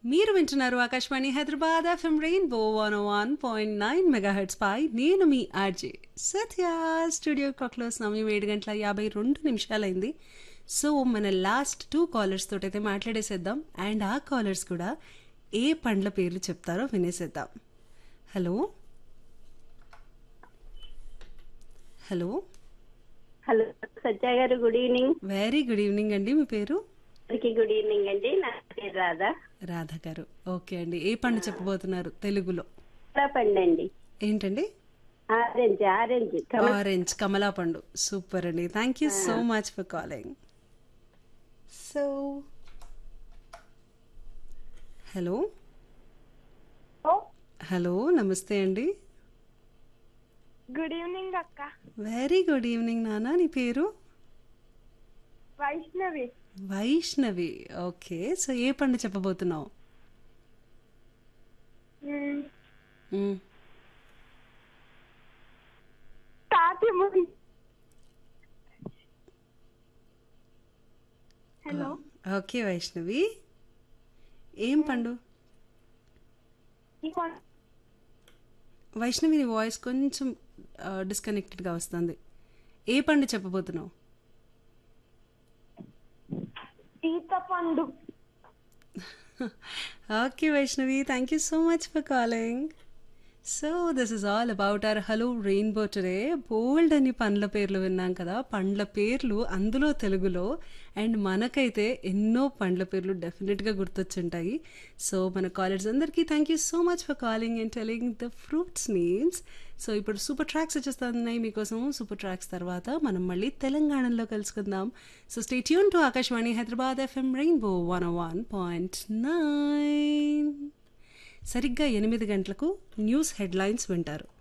మీరు వింటున్నారు Akashvani Hyderabad FM rainbow one one point nine megahertz పై నేను మీ ఆర్జే సత్య స్టూడియో క్లాక్లో సమయం ఏడు గంటల యాభై రెండు నిమిషాలైంది సో మన లాస్ట్ టూ కాలర్స్ తోటైతే మాట్లాడేసేద్దాం అండ్ ఆ కాలర్స్ కూడా ఏ పండ్ల పేర్లు చెప్తారో వినేసేద్దాం hello hello hello Satya garu good evening very good evening అండి మీ పేరు అందరికి గుడ్ ఈవినింగ్ అండి నా పేరు రాధా రాధ గారు ఓకే అండి ఏ పండు చెప్పబోతున్నారు తెలుగులో పండు అండి ఏంటండి ఆరెంజ్ ఆరెంజ్ ఆరెంజ్ కమలా పండు సూపర్ అండి thank you so much for calling so hello hello నమస్తే అండి గుడ్ ఈవినింగ్ అక్క వెరీ గుడ్ ఈవినింగ్ నాన్న నీ పేరు వైష్ణవి వైష్ణవి ఓకే సో ఏ పండు చెప్పబోతున్నావు మ్మ్. మ్, తాతి ముందు హలో ఓకే వైష్ణవి ఏం పండు వైష్ణవి నీ వాయిస్ కొంచెం డిస్కనెక్టెడ్గా వస్తుంది ఏ పండు చెప్పబోతున్నావు ఈత పండు okay Vaishnavi thank you so much for calling so this is all about our hello rainbow today bold అని పండ్ల పేర్లు విన్నాం కదా పండ్ల పేర్లు అందులో తెలుగులో అండ్ మనకైతే ఎన్నో పండ్ల పేర్లు డెఫినెట్గా గుర్తొచ్చుంటాయి సో మన కాలర్స్ అందరికీ thank you so much for calling and telling the fruits names so ఇప్పుడు సూపర్ ట్రాక్స్ వచ్చేస్తున్నాయి మీకోసం సూపర్ ట్రాక్స్ తర్వాత మనం మళ్ళీ తెలంగాణలో కలుసుకుందాం so stay tune to Akashvani Hyderabad FM rainbow one one point nine సరిగ్గా ఎనిమిది గంటలకు న్యూస్ హెడ్లైన్స్ వింటారు